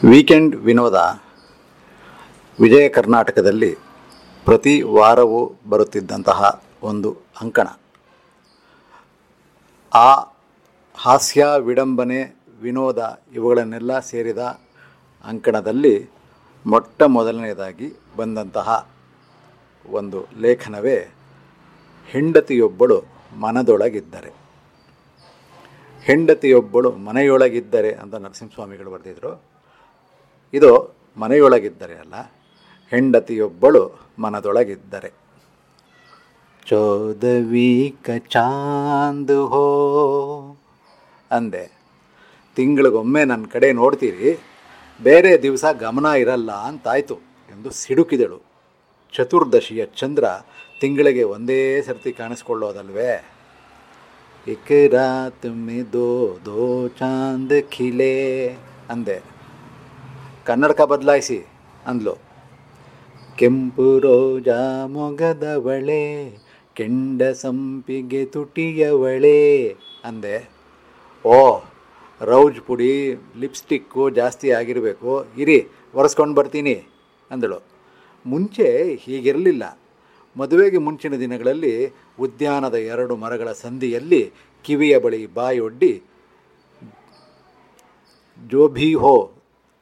weekend ವಿನೋದ ವಿಜಯ ಕರ್ನಾಟಕದಲ್ಲಿ ಪ್ರತಿ ವಾರವೂ ಬರುತ್ತಿದ್ದಂತಹ ಒಂದು ಅಂಕಣ ಆ ಹಾಸ್ಯ ವಿಡಂಬನೆ ವಿನೋದ ಇವುಗಳನ್ನೆಲ್ಲ ಸೇರಿದ ಅಂಕಣದಲ್ಲಿ ಮೊಟ್ಟ ಮೊದಲನೆಯದಾಗಿ ಬಂದಂತಹ ಒಂದು ಲೇಖನವೇ ಹೆಂಡತಿಯೊಬ್ಬಳು ಮನದೊಳಗಿದ್ದರೆ ಹೆಂಡತಿಯೊಬ್ಬಳು ಮನೆಯೊಳಗಿದ್ದರೆ ಅಂತ ನರಸಿಂಹಸ್ವಾಮಿಗಳು ಬರೆದಿದ್ರು ಇದು ಮನೆಯೊಳಗಿದ್ದರೆ ಅಲ್ಲ ಹೆಂಡತಿಯೊಬ್ಬಳು ಮನದೊಳಗಿದ್ದರೆ ಚೌದವಿ ಕ ಚಾಂದ್ ಹೋ ಅಂದೆ ತಿಂಗಳಿಗೊಮ್ಮೆ ನನ್ನ ಕಡೆ ನೋಡ್ತೀರಿ ಬೇರೆ ದಿವಸ ಗಮನ ಇರಲ್ಲ ಅಂತಾಯ್ತು ಎಂದು ಸಿಡುಕಿದಳು ಚತುರ್ದಶಿಯ ಚಂದ್ರ ತಿಂಗಳಿಗೆ ಒಂದೇ ಸರ್ತಿ ಕಾಣಿಸ್ಕೊಳ್ಳೋದಲ್ವೇ ಇಕ್ ರಾತ್ ಮೇ ದೋ ದೋ ಚಾಂದ್ ಖಿಲೆ ಅಂದೆ ಕನ್ನಡಕ ಬದಲಾಯಿಸಿ ಅಂದ್ಲು ಕೆಂಪು ರೋಜಾ ಮೊಗದವಳೆ ಕೆಂಡ ಸಂಪಿಗೆ ತುಟಿಯವಳೆ ಅಂದೆ ಓ ರೌಜ್ ಪುಡಿ ಲಿಪ್ಸ್ಟಿಕ್ಕು ಜಾಸ್ತಿ ಆಗಿರಬೇಕು ಇರಿ ಒರೆಸ್ಕೊಂಡು ಬರ್ತೀನಿ ಅಂದಳು ಮುಂಚೆ ಹೀಗಿರಲಿಲ್ಲ ಮದುವೆಗೆ ಮುಂಚಿನ ದಿನಗಳಲ್ಲಿ ಉದ್ಯಾನದ ಎರಡು ಮರಗಳ ಸಂದಿಯಲ್ಲಿ ಕಿವಿಯ ಬಳಿ ಬಾಯೊಡ್ಡಿ ಜೋ ಭೀ ಹೋ